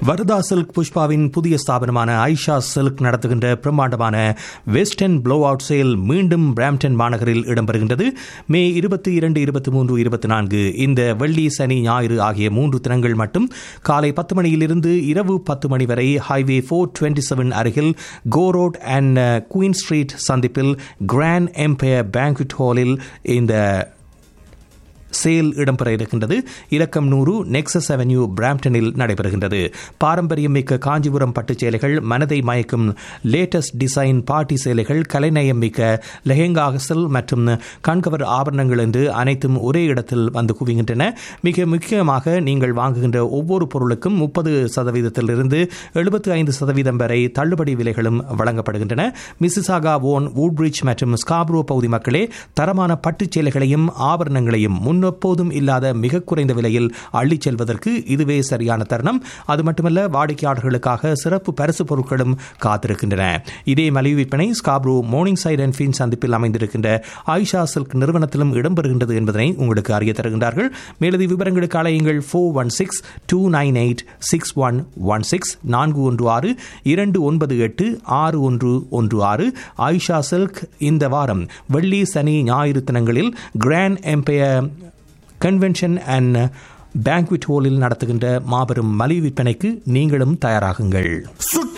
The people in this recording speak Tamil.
வரதா சில்க் புஷ்பாவின் புதிய ஸ்தாபனமான ஐஷா சில்க் நடத்துகின்ற பிரம்மாண்டமான வெஸ்டர்ன் ப்ளோ அவுட் சேல் மீண்டும் பிராம்டன் மாநகரில் இடம்பெறுகின்றது மே இருபத்தி இரண்டு இருபத்தி மூன்று இருபத்தி நான்கு இந்த வெள்ளி சனி ஞாயிறு ஆகிய மூன்று தினங்கள் மட்டும் காலை பத்து மணியிலிருந்து இரவு பத்து மணி வரை ஹைவே ஃபோர் டுவெண்ட்டி செவன் அருகில் Gore road and Queen street சந்திப்பில் கிராண்ட் எம்பயர் பேங்க்விட் ஹாலில் இந்த சேல் இடம்பெற இருக்கின்றது இலக்கம் நூறு நெக்ஸஸ் அவென்யூ பிராம்டனில் நடைபெறுகின்றது பாரம்பரியம் மிக்க காஞ்சிபுரம் பட்டுச் சேலைகள் மனதை மயக்கும் லேட்டஸ்ட் டிசைன் பார்ட்டி சேலைகள் கலைநயம் மிக்க லெஹெங்கா அகசல் மற்றும் கண்கவர் ஆபரணங்கள் என்று அனைத்தும் ஒரே இடத்தில் வந்து குவிகின்றன மிக முக்கியமாக நீங்கள் வாங்குகின்ற ஒவ்வொரு பொருளுக்கும் முப்பது சதவீதத்திலிருந்து எழுபத்தி ஐந்து சதவீதம் வரை தள்ளுபடி விலைகளும் வழங்கப்படுகின்றன மிசிசாகா ஓன் வூட்பிரிட்ஜ் மற்றும் ஸ்காப்ரோ பகுதி மக்களே தரமான பட்டுச் சேலைகளையும் ஆபரணங்களையும் முன்னெப்போதும் இல்லாத மிக குறைந்த விலையில் அள்ளிச் செல்வதற்கு இதுவே சரியான தருணம் அது மட்டுமல்ல வாடிக்கையாளர்களுக்காக சிறப்பு பரிசு பொருட்களும் காத்திருக்கின்றன இதே மலிவு விற்பனை Scarborough Morningside and Finch சந்திப்பில் அமைந்திருக்கின்ற ஆயிஷா சில்க் நிறுவனத்திலும் இடம்பெறுகின்றது என்பதனை உங்களுக்கு அறிய தருகின்றார்கள் மேலதி விவரங்களுக்கு அலையுங்கள் four one six two nine eight six one one six நான்கு ஒன்று ஆறு இரண்டு ஒன்பது எட்டு ஆறு ஒன்று ஒன்று ஆறு ஆயிஷா சில்க் இந்த வாரம் வெள்ளி சனி ஞாயிறு தினங்களில் Grand Empire convention and banquet ஹோலில் நடத்துகின்ற மாபெரும் மலிவு விற்பனைக்கு நீங்களும் தயாராகுங்கள் சுட்ட